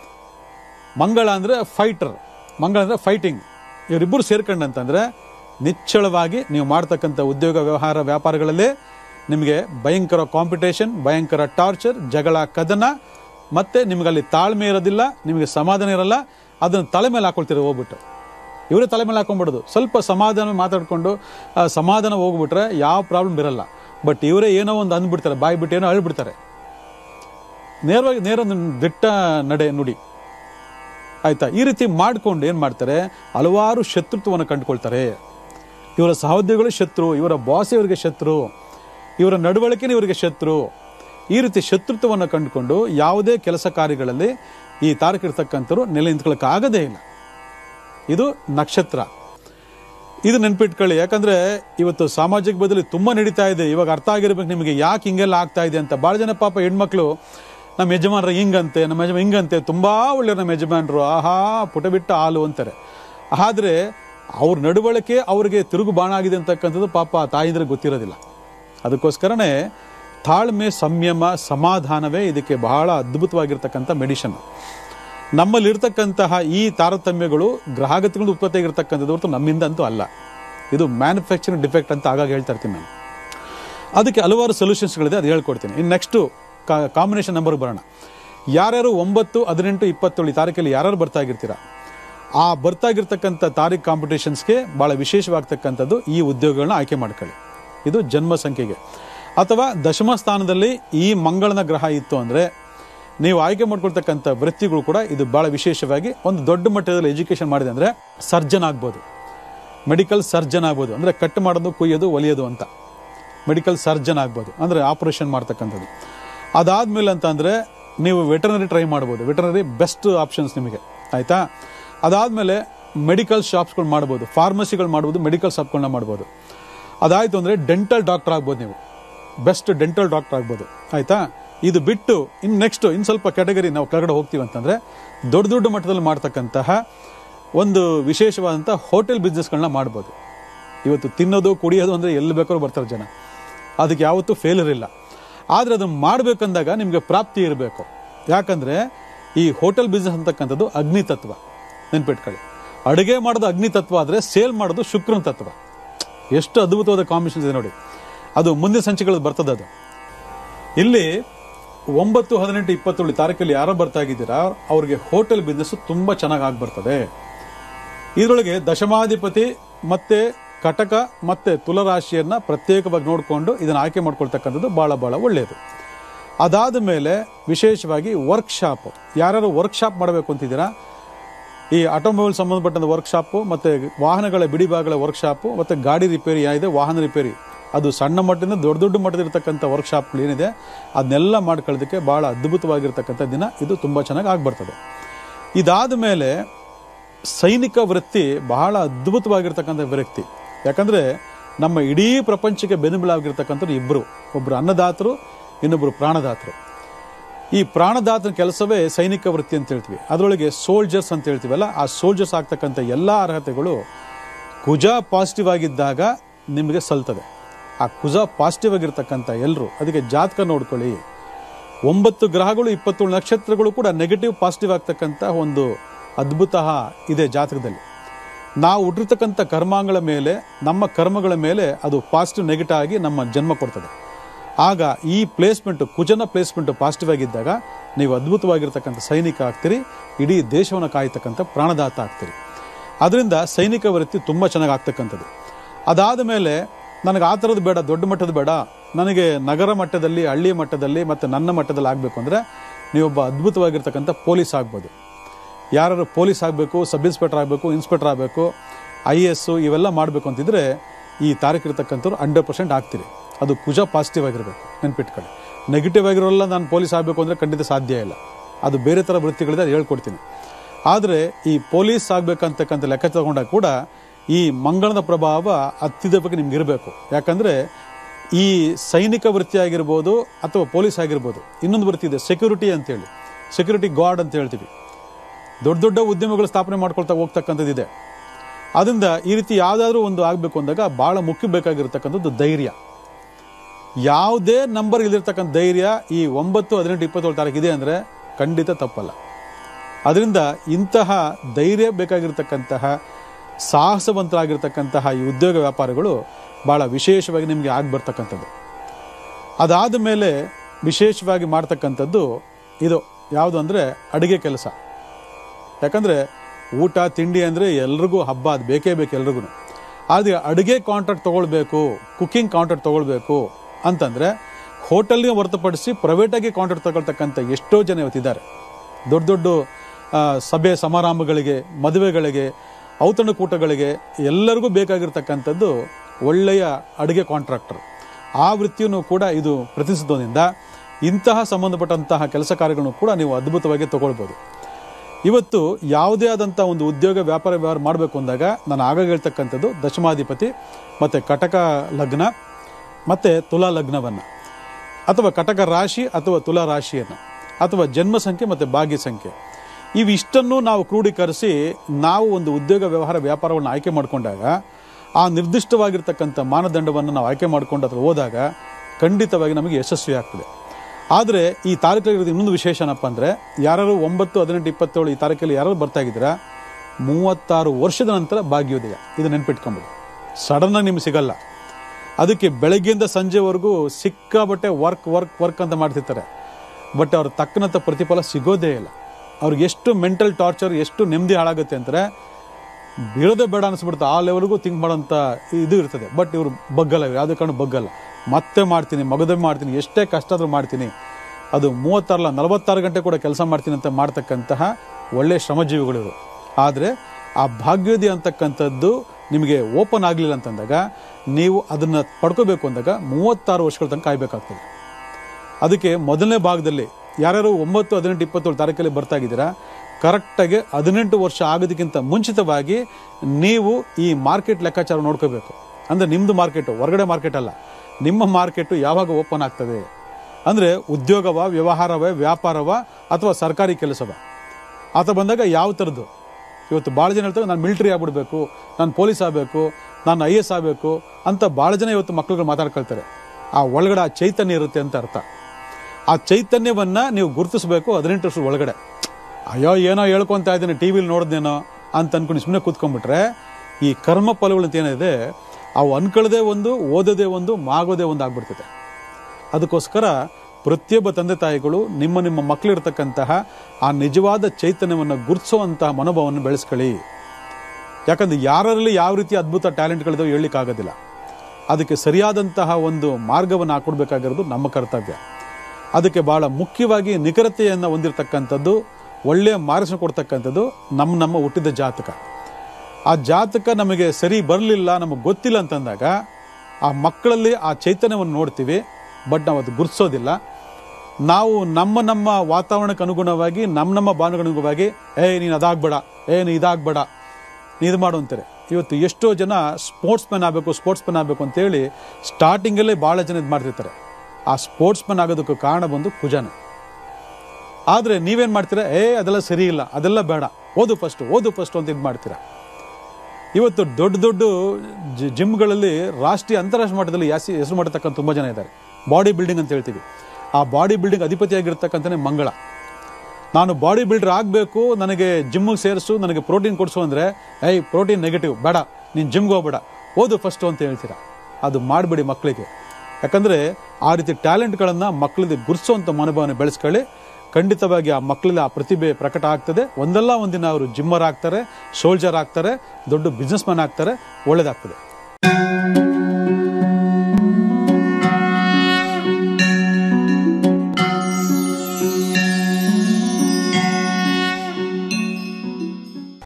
Speaker 1: ಮಂಗಳ ಅಂದರೆ ಫೈಟರ್ ಮಂಗಳ ಅಂದರೆ ಫೈಟಿಂಗ್ ಇವರಿಬ್ಬರು ಸೇರ್ಕೊಂಡಂತಂದರೆ ನಿಚ್ಚಳವಾಗಿ ನೀವು ಮಾಡ್ತಕ್ಕಂಥ ಉದ್ಯೋಗ ವ್ಯವಹಾರ ವ್ಯಾಪಾರಗಳಲ್ಲಿ ನಿಮಗೆ ಭಯಂಕರ ಕಾಂಪಿಟೇಷನ್ ಭಯಂಕರ ಟಾರ್ಚರ್ ಜಗಳ ಕದನ ಮತ್ತು ನಿಮಗಲ್ಲಿ ತಾಳ್ಮೆ ಇರೋದಿಲ್ಲ ನಿಮಗೆ ಸಮಾಧಾನ ಇರಲ್ಲ ಅದನ್ನು ತಲೆ ಮೇಲೆ ಹಾಕೊಳ್ತೀರ ಹೋಗ್ಬಿಟ್ಟು ಇವರೇ ತಲೆ ಮೇಲೆ ಹಾಕೊಂಡ್ಬಿಡೋದು ಸ್ವಲ್ಪ ಸಮಾಧಾನ ಮಾತಾಡಿಕೊಂಡು ಆ, ಸಮಾಧಾನ ಹೋಗ್ಬಿಟ್ರೆ ಯಾವ ಪ್ರಾಬ್ಲಮ್ ಇರಲ್ಲ ಬಟ್ ಇವರೇ ಏನೋ ಒಂದು ಅಂದ್ಬಿಡ್ತಾರೆ ಬಾಯಿ ಬಿಟ್ಟು ಏನೋ ಅಳ್ಬಿಡ್ತಾರೆ ನೇರವಾಗಿ ನೇರ ಒಂದು ದಿಟ್ಟ ನಡೆ ನುಡಿ ಆಯ್ತಾ ಈ ರೀತಿ ಮಾಡ್ಕೊಂಡು ಏನು ಮಾಡ್ತಾರೆ ಹಲವಾರು ಶತ್ರುತ್ವವನ್ನು ಕಂಡುಕೊಳ್ತಾರೆ ಇವರ ಸಹೋದ್ಯೋಗಿಗಳು ಶತ್ರು ಇವರ ಬಾಸ್ ಇವರಿಗೆ ಶತ್ರು ಇವರ ನಡವಳಿಕೆನೇ ಇವರಿಗೆ ಶತ್ರು ಈ ರೀತಿ ಶತ್ರುತ್ವವನ್ನು ಕಂಡುಕೊಂಡು ಯಾವುದೇ ಕೆಲಸ ಕಾರ್ಯಗಳಲ್ಲಿ ಈ ತಾರಕಿರ್ತಕ್ಕಂಥವ್ರು ನೆಲೆ ನಿಂತ್ಕೊಳ್ಳೋಕ್ಕಾಗದೇ ಇಲ್ಲ ಇದು ನಕ್ಷತ್ರ ಇದು ನೆನ್ಪಿಟ್ಕೊಳ್ಳಿ ಯಾಕಂದ್ರೆ ಇವತ್ತು ಸಾಮಾಜಿಕ ಬದಲಿ ತುಂಬಾ ನಡೀತಾ ಇದೆ ಇವಾಗ ಅರ್ಥ ಆಗಿರ್ಬೇಕು ನಿಮಗೆ ಯಾಕೆ ಹಿಂಗೆಲ್ಲ ಆಗ್ತಾ ಇದೆ ಅಂತ ಭಾಳ ಜನ ಪಾಪ ಹೆಣ್ಮಕ್ಳು ನಮ್ಮ ಯಜಮಾನ್ರ ಹಿಂಗಂತೆ ನಮ್ಮ ಯಜಮಾನ್ ಹಿಂಗಂತೆ ತುಂಬಾ ಒಳ್ಳೆ ನಮ್ಮ ಯಜಮಾನ್ರು ಆಹಾ ಪುಟ ಬಿಟ್ಟ ಹಾಲು ಅಂತಾರೆ ಆದ್ರೆ ಅವ್ರ ನಡವಳಿಕೆ ಅವ್ರಿಗೆ ತಿರುಗು ಬಾಣ ಆಗಿದೆ ಅಂತಕ್ಕಂಥದ್ದು ಪಾಪ ಆ ತಾಯಿಂದ್ರೆ ಗೊತ್ತಿರೋದಿಲ್ಲ ಅದಕ್ಕೋಸ್ಕರನೇ ತಾಳ್ಮೆ ಸಂಯಮ ಸಮಾಧಾನವೇ ಇದಕ್ಕೆ ಬಹಳ ಅದ್ಭುತವಾಗಿರ್ತಕ್ಕಂಥ ಮೆಡಿಷನ್ ನಮ್ಮಲ್ಲಿರ್ತಕ್ಕಂತಹ ಈ ತಾರತಮ್ಯಗಳು ಗ್ರಹಗತಿಗಳು ಉತ್ಪತ್ತಿಯಾಗಿರ್ತಕ್ಕಂಥದ್ದು ಹೊರತು ನಮ್ಮಿಂದ ಅಂತೂ ಅಲ್ಲ ಇದು ಮ್ಯಾನುಫ್ಯಾಕ್ಚರಿಂಗ್ ಡಿಫೆಕ್ಟ್ ಅಂತ ಆಗಾಗ ಹೇಳ್ತಾ ಇರ್ತೀನಿ ನಾನು ಅದಕ್ಕೆ ಹಲವಾರು ಸೊಲ್ಯೂಷನ್ಸ್ಗಳಿದೆ ಅದು ಹೇಳ್ಕೊಡ್ತೀನಿ ಇನ್ನು ನೆಕ್ಸ್ಟು ಕಾಂಬಿನೇಷನ್ ನಂಬರ್ ಬರೋಣ ಯಾರ್ಯಾರು ಒಂಬತ್ತು ಹದಿನೆಂಟು ಇಪ್ಪತ್ತೇಳು ಈ ತಾರೀಕಲ್ಲಿ ಯಾರ್ಯಾರು ಬರ್ತಾ ಆಗಿರ್ತೀರಾ ಆ ಬರ್ತಾಗಿರ್ತಕ್ಕಂಥ ತಾರೀಖ್ ಕಾಂಪಿಟೇಷನ್ಸ್ಗೆ ಭಾಳ ವಿಶೇಷವಾಗ್ತಕ್ಕಂಥದ್ದು ಈ ಉದ್ಯೋಗಗಳನ್ನ ಆಯ್ಕೆ ಮಾಡ್ಕೊಳ್ಳಿ ಇದು ಜನ್ಮ ಸಂಖ್ಯೆಗೆ ಅಥವಾ ದಶಮ ಸ್ಥಾನದಲ್ಲಿ ಈ ಮಂಗಳನ ಗ್ರಹ ಇತ್ತು ಅಂದರೆ ನೀವು ಆಯ್ಕೆ ಮಾಡ್ಕೊಳ್ತಕ್ಕಂಥ ವೃತ್ತಿಗಳು ಕೂಡ ಇದು ಭಾಳ ವಿಶೇಷವಾಗಿ ಒಂದು ದೊಡ್ಡ ಮಟ್ಟದಲ್ಲಿ ಎಜುಕೇಷನ್ ಮಾಡಿದೆ ಅಂದರೆ ಸರ್ಜನ್ ಆಗ್ಬೋದು ಮೆಡಿಕಲ್ ಸರ್ಜನ್ ಆಗ್ಬೋದು ಅಂದರೆ ಕಟ್ ಮಾಡೋದು ಕುಯ್ಯೋದು ಒಲಿಯೋದು ಅಂತ ಮೆಡಿಕಲ್ ಸರ್ಜನ್ ಆಗ್ಬೋದು ಅಂದರೆ ಆಪರೇಷನ್ ಮಾಡ್ತಕ್ಕಂಥದ್ದು ಅದಾದಮೇಲೆ ಅಂತಂದರೆ ನೀವು ವೆಟರ್ನರಿ ಟ್ರೈ ಮಾಡ್ಬೋದು ವೆಟರ್ನರಿ ಬೆಸ್ಟ್ ಆಪ್ಷನ್ಸ್ ನಿಮಗೆ ಆಯಿತಾ ಅದಾದಮೇಲೆ ಮೆಡಿಕಲ್ ಶಾಪ್ಸ್ಗಳು ಮಾಡ್ಬೋದು ಫಾರ್ಮಸಿಗಳು ಮಾಡ್ಬೋದು ಮೆಡಿಕಲ್ ಶಾಪ್ಗಳನ್ನ ಮಾಡ್ಬೋದು ಅದಾಯಿತು ಅಂದರೆ ಡೆಂಟಲ್ ಡಾಕ್ಟರ್ ಆಗ್ಬೋದು ನೀವು ಬೆಸ್ಟ್ ಡೆಂಟಲ್ ಡಾಕ್ಟರ್ ಆಗ್ಬೋದು ಆಯಿತಾ ಇದು ಬಿಟ್ಟು ಇನ್ನು ನೆಕ್ಸ್ಟು ಇನ್ನು ಸ್ವಲ್ಪ ಕ್ಯಾಟಗರಿ ನಾವು ಕೆಳಗಡೆ ಹೋಗ್ತೀವಿ ಅಂತಂದರೆ ದೊಡ್ಡ ದೊಡ್ಡ ಮಟ್ಟದಲ್ಲಿ ಮಾಡ್ತಕ್ಕಂತಹ ಒಂದು ವಿಶೇಷವಾದಂಥ ಹೋಟೆಲ್ ಬಿಸ್ನೆಸ್ಗಳನ್ನ ಮಾಡ್ಬೋದು ಇವತ್ತು ತಿನ್ನೋದು ಕುಡಿಯೋದು ಅಂದರೆ ಎಲ್ಲಿ ಬೇಕಾದ್ರೂ ಬರ್ತಾರೆ ಜನ ಅದಕ್ಕೆ ಯಾವತ್ತೂ ಫೇಲರ್ ಇಲ್ಲ ಆದರೆ ಅದನ್ನು ಮಾಡಬೇಕಂದಾಗ ನಿಮಗೆ ಪ್ರಾಪ್ತಿ ಇರಬೇಕು ಯಾಕಂದರೆ ಈ ಹೋಟೆಲ್ ಬಿಸ್ನೆಸ್ ಅಂತಕ್ಕಂಥದ್ದು ಅಗ್ನಿ ತತ್ವ ನೆನ್ಪಿಟ್ಕೊಳ್ಳಿ ಅಡುಗೆ ಮಾಡೋದು ಅಗ್ನಿ ತತ್ವ ಆದರೆ ಸೇಲ್ ಮಾಡೋದು ಶುಕ್ರನ ತತ್ವ ಎಷ್ಟು ಅದ್ಭುತವಾದ ಕಾಂಬಿನೇಷನ್ ಇದೆ ನೋಡಿ ಅದು ಮುಂದಿನ ಸಂಚಿಕೆಗಳಲ್ಲಿ ಬರ್ತದೆ ಅದು ಇಲ್ಲಿ ಒಂಬತ್ತು ಹದಿನೆಂಟು ಇಪ್ಪತ್ತೇಳು ತಾರೀಕಲ್ಲಿ ಯಾರೋ ಬರ್ತಾ ಇದ್ದೀರಾ ಅವ್ರಿಗೆ ಹೋಟೆಲ್ ಬಿಸ್ನೆಸ್ ತುಂಬ ಚೆನ್ನಾಗಿ ಆಗಿ ಬರ್ತದೆ ಇದರೊಳಗೆ ದಶಮಾಧಿಪತಿ ಮತ್ತೆ ಕಟಕ ಮತ್ತೆ ತುಲರಾಶಿಯನ್ನ ಪ್ರತ್ಯೇಕವಾಗಿ ನೋಡಿಕೊಂಡು ಇದನ್ನು ಆಯ್ಕೆ ಮಾಡ್ಕೊಳ್ತಕ್ಕಂಥದ್ದು ಭಾಳ ಭಾಳ ಒಳ್ಳೆಯದು ಅದಾದ ಮೇಲೆ ವಿಶೇಷವಾಗಿ ವರ್ಕ್ಶಾಪ್ ಯಾರ್ಯಾರು ವರ್ಕ್ಶಾಪ್ ಮಾಡಬೇಕು ಅಂತಿದ್ದೀರಾ ಈ ಆಟೋಮೊಬೈಲ್ ಸಂಬಂಧಪಟ್ಟಂತ ವರ್ಕ್ಶಾಪು ಮತ್ತು ವಾಹನಗಳ ಬಿಡಿಭಾಗಗಳ ವರ್ಕ್ಶಾಪು ಮತ್ತು ಗಾಡಿ ರಿಪೇರಿ ಏನಿದೆ ವಾಹನ ರಿಪೇರಿ ಅದು ಸಣ್ಣ ಮಟ್ಟದಿಂದ ದೊಡ್ಡ ದೊಡ್ಡ ಮಟ್ಟದಿರ್ತಕ್ಕಂಥ ವರ್ಕ್ಶಾಪ್ಗಳು ಏನಿದೆ ಅದನ್ನೆಲ್ಲ ಮಾಡ್ಕೊಳ್ಳೋದಕ್ಕೆ ಭಾಳ ಅದ್ಭುತವಾಗಿರ್ತಕ್ಕಂಥ ದಿನ ಇದು ತುಂಬ ಚೆನ್ನಾಗಿ ಆಗ್ಬರ್ತದೆ ಇದಾದ ಮೇಲೆ ಸೈನಿಕ ವೃತ್ತಿ ಬಹಳ ಅದ್ಭುತವಾಗಿರ್ತಕ್ಕಂಥ ವೃತ್ತಿ ಯಾಕಂದರೆ ನಮ್ಮ ಇಡೀ ಪ್ರಪಂಚಕ್ಕೆ ಬೆನ್ನುಬಿಲಾಗಿರ್ತಕ್ಕಂಥವ್ರು ಇಬ್ಬರು ಒಬ್ಬರು ಅನ್ನದಾತರು ಇನ್ನೊಬ್ಬರು ಪ್ರಾಣದಾತರು ಈ ಪ್ರಾಣದಾತನ ಕೆಲಸವೇ ಸೈನಿಕ ವೃತ್ತಿ ಅಂತ ಹೇಳ್ತೀವಿ ಅದರೊಳಗೆ ಸೋಲ್ಜರ್ಸ್ ಅಂತ ಹೇಳ್ತೀವಲ್ಲ ಆ ಸೋಲ್ಜರ್ಸ್ ಆಗ್ತಕ್ಕಂಥ ಎಲ್ಲ ಅರ್ಹತೆಗಳು ಕುಜ ಪಾಸಿಟಿವ್ ಆಗಿದ್ದಾಗ ನಿಮಗೆ ಸಲ್ತದೆ ಆ ಕುಜ ಪಾಸಿಟಿವ್ ಆಗಿರ್ತಕ್ಕಂಥ ಎಲ್ಲರೂ ಅದಕ್ಕೆ ಜಾತಕ ನೋಡ್ಕೊಳ್ಳಿ ಒಂಬತ್ತು ಗ್ರಹಗಳು ಇಪ್ಪತ್ತೇಳು ನಕ್ಷತ್ರಗಳು ಕೂಡ ನೆಗೆಟಿವ್ ಪಾಸಿಟಿವ್ ಆಗ್ತಕ್ಕಂಥ ಒಂದು ಅದ್ಭುತ ಇದೆ ಜಾತಕದಲ್ಲಿ ನಾವು ಹುಟ್ಟಿರ್ತಕ್ಕಂಥ ಕರ್ಮಾಂಗಳ ಮೇಲೆ ನಮ್ಮ ಕರ್ಮಗಳ ಮೇಲೆ ಅದು ಪಾಸಿಟಿವ್ ನೆಗೆಟಿವ್ ಆಗಿ ನಮ್ಮ ಜನ್ಮ ಕೊಡ್ತದೆ ಆಗ ಈ ಪ್ಲೇಸ್ಮೆಂಟ್ ಕುಜನ ಪ್ಲೇಸ್ಮೆಂಟ್ ಪಾಸಿಟಿವ್ ಆಗಿದ್ದಾಗ ನೀವು ಅದ್ಭುತವಾಗಿರ್ತಕ್ಕಂಥ ಸೈನಿಕ ಆಗ್ತೀರಿ ಇಡೀ ದೇಶವನ್ನು ಕಾಯ್ತಕ್ಕಂಥ ಪ್ರಾಣದಾತ ಆಗ್ತೀರಿ ಅದರಿಂದ ಸೈನಿಕ ವೃತ್ತಿ ತುಂಬ ಚೆನ್ನಾಗಿ ಆಗ್ತಕ್ಕಂಥದ್ದು ಅದಾದ ಮೇಲೆ ನನಗೆ ಆ ಥರದ್ದು ಬೇಡ ದೊಡ್ಡ ಮಟ್ಟದ ಬೇಡ ನನಗೆ ನಗರ ಮಟ್ಟದಲ್ಲಿ ಹಳ್ಳಿ ಮಟ್ಟದಲ್ಲಿ ಮತ್ತು ನನ್ನ ಮಟ್ಟದಲ್ಲಿ ಆಗಬೇಕು ಅಂದರೆ ನೀವೊಬ್ಬ ಅದ್ಭುತವಾಗಿರ್ತಕ್ಕಂಥ ಪೊಲೀಸ್ ಆಗ್ಬೋದು ಯಾರು ಪೊಲೀಸ್ ಆಗಬೇಕು ಸಬ್ ಇನ್ಸ್ಪೆಕ್ಟರ್ ಆಗಬೇಕು ಇನ್ಸ್ಪೆಕ್ಟರ್ ಆಗಬೇಕು ಐ ಎ ಎಸ್ಸು ಇವೆಲ್ಲ ಮಾಡಬೇಕು ಅಂತಿದ್ರೆ ಈ ತಾರೀಕು ಇರ್ತಕ್ಕಂಥವ್ರು ಹಂಡ್ರೆಡ್ ಪರ್ಸೆಂಟ್ ಆಗ್ತೀರಿ ಅದು ಕುಜ ಪಾಸಿಟಿವ್ ಆಗಿರಬೇಕು ನೆನ್ಪಿಟ್ಕೊಳ್ಳಿ ನೆಗೆಟಿವ್ ಆಗಿರೋಲ್ಲ ನಾನು ಪೊಲೀಸ್ ಆಗಬೇಕು ಅಂದರೆ ಖಂಡಿತ ಸಾಧ್ಯ ಇಲ್ಲ ಅದು ಬೇರೆ ಥರ ವೃತ್ತಿಗಳಿದೆ ಅದು ಹೇಳ್ಕೊಡ್ತೀನಿ ಆದರೆ ಈ ಪೊಲೀಸ್ ಆಗಬೇಕಂತಕ್ಕಂಥ ಲೆಕ್ಕ ತಗೊಂಡಾಗ ಕೂಡ ಈ ಮಂಗಳದ ಪ್ರಭಾವ ಹತ್ತಿದ ಬಗ್ಗೆ ನಿಮ್ಗೆ ಇರಬೇಕು ಯಾಕಂದರೆ ಈ ಸೈನಿಕ ವೃತ್ತಿ ಆಗಿರ್ಬೋದು ಅಥವಾ ಪೊಲೀಸ್ ಆಗಿರ್ಬೋದು ಇನ್ನೊಂದು ವೃತ್ತಿ ಇದೆ ಸೆಕ್ಯೂರಿಟಿ ಅಂತೇಳಿ ಸೆಕ್ಯೂರಿಟಿ ಗಾರ್ಡ್ ಅಂತ ಹೇಳ್ತೀವಿ ದೊಡ್ಡ ದೊಡ್ಡ ಉದ್ಯಮಗಳು ಸ್ಥಾಪನೆ ಮಾಡ್ಕೊಳ್ತಾ ಹೋಗ್ತಕ್ಕಂಥದ್ದು ಇದೆ ಅದರಿಂದ ಈ ರೀತಿ ಯಾವುದಾದ್ರೂ ಒಂದು ಆಗಬೇಕು ಅಂದಾಗ ಭಾಳ ಮುಖ್ಯ ಬೇಕಾಗಿರ್ತಕ್ಕಂಥದ್ದು ಧೈರ್ಯ ಯಾವುದೇ ನಂಬರ್ ಇಲ್ಲಿರ್ತಕ್ಕಂಥ ಧೈರ್ಯ ಈ ಒಂಬತ್ತು ಹದಿನೆಂಟು ಇಪ್ಪತ್ತೇಳು ತಾರೀಕು ಇದೆ ಅಂದರೆ ಖಂಡಿತ ತಪ್ಪಲ್ಲ ಅದರಿಂದ ಇಂತಹ ಧೈರ್ಯ ಬೇಕಾಗಿರ್ತಕ್ಕಂತಹ ಸಾಹಸವಂತರಾಗಿರ್ತಕ್ಕಂತಹ ಈ ಉದ್ಯೋಗ ವ್ಯಾಪಾರಗಳು ಭಾಳ ವಿಶೇಷವಾಗಿ ನಿಮಗೆ ಆಗಿ ಬರ್ತಕ್ಕಂಥದ್ದು ಅದಾದ ಮೇಲೆ ವಿಶೇಷವಾಗಿ ಮಾಡ್ತಕ್ಕಂಥದ್ದು ಇದು ಯಾವುದು ಅಂದರೆ ಅಡುಗೆ ಕೆಲಸ ಯಾಕಂದರೆ ಊಟ ತಿಂಡಿ ಅಂದರೆ ಎಲ್ರಿಗೂ ಹಬ್ಬ ಅದು ಬೇಕೇ ಬೇಕು ಎಲ್ರಿಗೂ ಆದರೆ ಅಡುಗೆ ಕಾಂಟ್ರಾಕ್ಟ್ ತೊಗೊಳ್ಬೇಕು ಕುಕ್ಕಿಂಗ್ ಕಾಂಟ್ರಾಕ್ಟ್ ತೊಗೊಳ್ಬೇಕು ಅಂತಂದರೆ ಹೋಟೆಲ್ಗೆ ಹೊರತುಪಡಿಸಿ ಪ್ರೈವೇಟಾಗಿ ಕಾಂಟ್ರಾಕ್ಟ್ ತಗೊಳ್ತಕ್ಕಂಥ ಎಷ್ಟೋ ಜನ ಇವತ್ತಿದ್ದಾರೆ ದೊಡ್ಡ ದೊಡ್ಡ ಆ, ಸಭೆ ಸಮಾರಂಭಗಳಿಗೆ ಮದುವೆಗಳಿಗೆ ಔತಣಕೂಟಗಳಿಗೆ ಎಲ್ಲರಿಗೂ ಬೇಕಾಗಿರ್ತಕ್ಕಂಥದ್ದು ಒಳ್ಳೆಯ ಅಡುಗೆ ಕಾಂಟ್ರಾಕ್ಟರ್ ಆ ವೃತ್ತಿಯನ್ನು ಕೂಡ ಇದು ಪ್ರತಿನಿಧಿಸೋದ್ರಿಂದ ಇಂತಹ ಸಂಬಂಧಪಟ್ಟಂತಹ ಕೆಲಸ ಕಾರ್ಯಗಳನ್ನು ಕೂಡ ನೀವು ಅದ್ಭುತವಾಗಿ ತಗೊಳ್ಬೋದು ಇವತ್ತು ಯಾವುದೇ ಆದಂಥ ಒಂದು ಉದ್ಯೋಗ ವ್ಯಾಪಾರ ವ್ಯವಹಾರ ಮಾಡಬೇಕು ಅಂದಾಗ ನಾನು ಆಗಾಗ ಹೇಳ್ತಕ್ಕಂಥದ್ದು ದಶಮಾಧಿಪತಿ ಮತ್ತು ಕಟಕ ಲಗ್ನ ಮತ್ತು ತುಲಾ ಲಗ್ನವನ್ನು ಅಥವಾ ಕಟಕ ರಾಶಿ ಅಥವಾ ತುಲಾ ರಾಶಿಯನ್ನು ಅಥವಾ ಜನ್ಮ ಸಂಖ್ಯೆ ಮತ್ತು ಭಾಗ್ಯ ಸಂಖ್ಯೆ ಇವಿಷ್ಟನ್ನು ನಾವು ಕ್ರೋಢೀಕರಿಸಿ ನಾವು ಒಂದು ಉದ್ಯೋಗ ವ್ಯವಹಾರ ವ್ಯಾಪಾರವನ್ನು ಆಯ್ಕೆ ಮಾಡಿಕೊಂಡಾಗ ಆ ನಿರ್ದಿಷ್ಟವಾಗಿರ್ತಕ್ಕಂಥ ಮಾನದಂಡವನ್ನು ನಾವು ಆಯ್ಕೆ ಮಾಡಿಕೊಂಡು ಅದ್ರ ಹೋದಾಗ ಖಂಡಿತವಾಗಿ ನಮಗೆ ಯಶಸ್ವಿ ಆಗ್ತದೆ ಆದರೆ ಈ ತಾರೀಕಲ್ಲಿರೋದು ಇನ್ನೊಂದು ವಿಶೇಷ ಏನಪ್ಪ ಅಂದರೆ ಯಾರು ಒಂಬತ್ತು ಹದಿನೆಂಟು ಇಪ್ಪತ್ತೇಳು ಈ ತಾರೀಕಲ್ಲಿ ಯಾರು ಬರ್ತಾ ಇದ್ದೀರಾ ಮೂವತ್ತಾರು ವರ್ಷದ ನಂತರ ಭಾಗ್ಯೋದಯ ಇದು ನೆನ್ಪಿಟ್ಕೊಂಬಿಡಿ ಸಡನ್ನಾಗಿ ನಿಮ್ಗೆ ಸಿಗಲ್ಲ ಅದಕ್ಕೆ ಬೆಳಗ್ಗೆಯಿಂದ ಸಂಜೆವರೆಗೂ ಸಿಕ್ಕಾಬಟ್ಟೆ ವರ್ಕ್ ವರ್ಕ್ ವರ್ಕ್ ಅಂತ ಮಾಡ್ತಿರ್ತಾರೆ ಬಟ್ ಅವ್ರ ತಕ್ಕನಂಥ ಪ್ರತಿಫಲ ಸಿಗೋದೇ ಇಲ್ಲ ಅವ್ರಿಗೆ ಎಷ್ಟು ಮೆಂಟಲ್ ಟಾರ್ಚರ್ ಎಷ್ಟು ನೆಮ್ಮದಿ ಹಾಳಾಗುತ್ತೆ ಅಂದರೆ ಬೀಳೋದೇ ಬೇಡ ಅನಿಸ್ಬಿಡುತ್ತೆ ಆ ಲೆವೆಲ್ಗೂ ಥಿಂಕ್ ಮಾಡೋಂಥ ಇದು ಇರ್ತದೆ ಬಟ್ ಇವರು ಬಗ್ಗಲ್ಲ ಇವ್ರು ಯಾವುದೇ ಕಾರಣ ಬಗ್ಗಲ್ಲ ಮತ್ತೆ ಮಾಡ್ತೀನಿ ಮಗದೇ ಮಾಡ್ತೀನಿ ಎಷ್ಟೇ ಕಷ್ಟ ಆದರೂ ಮಾಡ್ತೀನಿ ಅದು ಮೂವತ್ತಾರಲ್ಲ ನಲವತ್ತಾರು ಗಂಟೆ ಕೂಡ ಕೆಲಸ ಮಾಡ್ತೀನಿ ಅಂತ ಮಾಡ್ತಕ್ಕಂತಹ ಒಳ್ಳೆಯ ಶ್ರಮಜೀವಿಗಳು ಇವರು ಆದರೆ ಆ ಭಾಗ್ಯೋದಯ ಅಂತಕ್ಕಂಥದ್ದು ನಿಮಗೆ ಓಪನ್ ಆಗಲಿಲ್ಲ ಅಂತಂದಾಗ ನೀವು ಅದನ್ನು ಪಡ್ಕೋಬೇಕು ಅಂದಾಗ ಮೂವತ್ತಾರು ವರ್ಷಗಳ ತನಕ ಕಾಯಬೇಕಾಗ್ತದೆ ಅದಕ್ಕೆ ಮೊದಲನೇ ಭಾಗದಲ್ಲಿ ಯಾರ್ಯಾರು ಒಂಬತ್ತು ಹದಿನೆಂಟು ಇಪ್ಪತ್ತೇಳು ತಾರೀಕಲ್ಲಿ ಬರ್ತಾ ಇದ್ದೀರಾ ಕರೆಕ್ಟಾಗಿ ಹದಿನೆಂಟು ವರ್ಷ ಆಗೋದಕ್ಕಿಂತ ಮುಂಚಿತವಾಗಿ ನೀವು ಈ ಮಾರ್ಕೆಟ್ ಲೆಕ್ಕಾಚಾರ ನೋಡ್ಕೋಬೇಕು ಅಂದರೆ ನಿಮ್ಮದು ಮಾರ್ಕೆಟು ಹೊರಗಡೆ ಮಾರ್ಕೆಟ್ ಅಲ್ಲ ನಿಮ್ಮ ಮಾರ್ಕೆಟು ಯಾವಾಗ ಓಪನ್ ಆಗ್ತದೆ ಅಂದರೆ ಉದ್ಯೋಗವ ವ್ಯವಹಾರವೇ ವ್ಯಾಪಾರವ ಅಥವಾ ಸರ್ಕಾರಿ ಕೆಲಸವ ಆತ ಬಂದಾಗ ಯಾವ ಥರದ್ದು ಇವತ್ತು ಭಾಳ ಜನ ಹೇಳ್ತಾರೆ ನಾನು ಮಿಲಿಟ್ರಿ ಆಗ್ಬಿಡ್ಬೇಕು ನಾನು ಪೊಲೀಸ್ ಆಗಬೇಕು ನಾನು ಐ ಎಸ್ ಆಗಬೇಕು ಅಂತ ಭಾಳ ಜನ ಇವತ್ತು ಮಕ್ಕಳುಗಳು ಮಾತಾಡ್ಕೊಳ್ತಾರೆ ಆ ಒಳಗಡೆ ಆ ಚೈತನ್ಯ ಇರುತ್ತೆ ಅಂತ ಅರ್ಥ ಆ ಚೈತನ್ಯವನ್ನು ನೀವು ಗುರುತಿಸಬೇಕು ಹದಿನೆಂಟು ವರ್ಷದ ಒಳಗಡೆ ಅಯ್ಯೋ ಏನೋ ಹೇಳ್ಕೊತಾ ಇದ್ದೀನಿ ಟಿ ವಿಲಿ ನೋಡಿದ್ನೇನೋ ಅಂತ ಅನ್ಕೊಂಡು ಸುಮ್ಮನೆ ಕೂತ್ಕೊಂಡ್ಬಿಟ್ರೆ ಈ ಕರ್ಮ ಫಲಗಳು ಅಂತ ಏನಿದೆ ಅವು ಅನ್ಕೊಳ್ಳೋದೇ ಒಂದು ಓದೋದೇ ಒಂದು ಮಾಗೋದೇ ಒಂದು ಆಗ್ಬಿಡ್ತದೆ ಅದಕ್ಕೋಸ್ಕರ ಪ್ರತಿಯೊಬ್ಬ ತಂದೆ ತಾಯಿಗಳು ನಿಮ್ಮ ನಿಮ್ಮ ಮಕ್ಕಳಿರ್ತಕ್ಕಂತಹ ಆ ನಿಜವಾದ ಚೈತನ್ಯವನ್ನು ಗುರುತಿಸುವಂತಹ ಮನೋಭಾವವನ್ನು ಬೆಳೆಸ್ಕೊಳ್ಳಿ ಯಾಕಂದ್ರೆ ಯಾರಲ್ಲಿ ಯಾವ ರೀತಿ ಅದ್ಭುತ ಟ್ಯಾಲೆಂಟ್ಗಳಿದಾವೆ ಹೇಳಲಿಕ್ಕಾಗೋದಿಲ್ಲ ಅದಕ್ಕೆ ಸರಿಯಾದಂತಹ ಒಂದು ಮಾರ್ಗವನ್ನು ಹಾಕೊಡ್ಬೇಕಾಗಿರೋದು ನಮ್ಮ ಕರ್ತವ್ಯ ಅದಕ್ಕೆ ಬಹಳ ಮುಖ್ಯವಾಗಿ ನಿಖರತೆಯನ್ನು ಹೊಂದಿರತಕ್ಕಂಥದ್ದು ಒಳ್ಳೆಯ ಮಾರ್ಗದರ್ಶನ ಕೊಡ್ತಕ್ಕಂಥದ್ದು ನಮ್ಮ ನಮ್ಮ ಹುಟ್ಟಿದ ಜಾತಕ ಆ ಜಾತಕ ನಮಗೆ ಸರಿ ಬರಲಿಲ್ಲ ನಮಗೆ ಗೊತ್ತಿಲ್ಲ ಅಂತಂದಾಗ ಆ ಮಕ್ಕಳಲ್ಲಿ ಆ ಚೈತನ್ಯವನ್ನು ನೋಡ್ತೀವಿ ಬಟ್ ನಾವು ಅದು ಗುರುತಿಸೋದಿಲ್ಲ ನಾವು ನಮ್ಮ ನಮ್ಮ ವಾತಾವರಣಕ್ಕೆ ಅನುಗುಣವಾಗಿ ನಮ್ಮ ನಮ್ಮ ಭಾವನೆಗಳಿಗೆ ಅನುಗುಣವಾಗಿ ಏ ನೀನು ಅದಾಗಬೇಡ ಏ ನೀನು ಇದಾಗಬೇಡ ನೀ ಇದು ಮಾಡು ಅಂತಾರೆ ಇವತ್ತು ಎಷ್ಟೋ ಜನ ಸ್ಪೋರ್ಟ್ಸ್ ಮ್ಯಾನ್ ಆಗಬೇಕು ಸ್ಪೋರ್ಟ್ಸ್ ಮ್ಯಾನ್ ಆಗಬೇಕು ಅಂತೇಳಿ ಸ್ಟಾರ್ಟಿಂಗಲ್ಲೇ ಭಾಳ ಜನ ಇದು ಮಾಡ್ತಿರ್ತಾರೆ ಆ ಸ್ಪೋರ್ಟ್ಸ್ ಮ್ಯಾನ್ ಆಗೋದಕ್ಕೆ ಕಾರಣ ಬಂದು ಕುಜಾನೆ ಆದರೆ ನೀವೇನು ಮಾಡ್ತೀರಾ ಏ ಅದೆಲ್ಲ ಸರಿ ಇಲ್ಲ ಅದೆಲ್ಲ ಬೇಡ ಓದು ಫಸ್ಟು ಓದು ಫಸ್ಟು ಅಂತ ಇದು ಮಾಡ್ತೀರಾ ಇವತ್ತು ದೊಡ್ಡ ದೊಡ್ಡ ಜಿ- ಜಿಮ್ಗಳಲ್ಲಿ ರಾಷ್ಟ್ರೀಯ ಅಂತಾರಾಷ್ಟ್ರೀಯ ಮಟ್ಟದಲ್ಲಿ ಯಾಸಿ ಹೆಸರು ಮಾಡತಕ್ಕಂಥ ತುಂಬ ಜನ ಇದ್ದಾರೆ ಬಾಡಿ ಬಿಲ್ಡಿಂಗ್ ಅಂತ ಹೇಳ್ತೀವಿ ಆ ಬಾಡಿ ಬಿಲ್ಡಿಂಗ್ ಅಧಿಪತಿಯಾಗಿರ್ತಕ್ಕಂಥನೇ ಮಂಗಳ ನಾನು ಬಾಡಿ ಬಿಲ್ಡರ್ ಆಗಬೇಕು ನನಗೆ ಜಿಮ್ಮಿಗೆ ಸೇರಿಸು ನನಗೆ ಪ್ರೋಟೀನ್ ಕೊಡಿಸು ಅಂದರೆ ಏಯ್ ಪ್ರೋಟೀನ್ ನೆಗೆಟಿವ್ ಬೇಡ ನೀನು ಜಿಮ್ಗೆ ಹೋಗ್ಬೇಡ ಓದು ಫಸ್ಟು ಅಂತ ಹೇಳ್ತೀರಾ ಅದು ಮಾಡಿಬಿಡಿ ಮಕ್ಕಳಿಗೆ ಯಾಕಂದರೆ ಆ ರೀತಿ ಟ್ಯಾಲೆಂಟ್ಗಳನ್ನು ಮಕ್ಕಳಿಗೆ ಗುರುತಿಸುವಂಥ ಮನೋಭಾವನೆ ಬೆಳೆಸ್ಕೊಳ್ಳಿ ಖಂಡಿತವಾಗಿ ಆ ಮಕ್ಕಳಲ್ಲಿ ಆ ಪ್ರತಿಭೆ ಪ್ರಕಟ ಆಗ್ತದೆ ಒಂದಲ್ಲ ಒಂದಿನ ಅವರು ಜಿಮ್ಮರ್ ಆಗ್ತಾರೆ ಸೋಲ್ಜರ್ ಆಗ್ತಾರೆ ದೊಡ್ಡ ಬಿಸ್ನೆಸ್ ಮ್ಯಾನ್ ಆಗ್ತಾರೆ ಒಳ್ಳೇದಾಗ್ತದೆ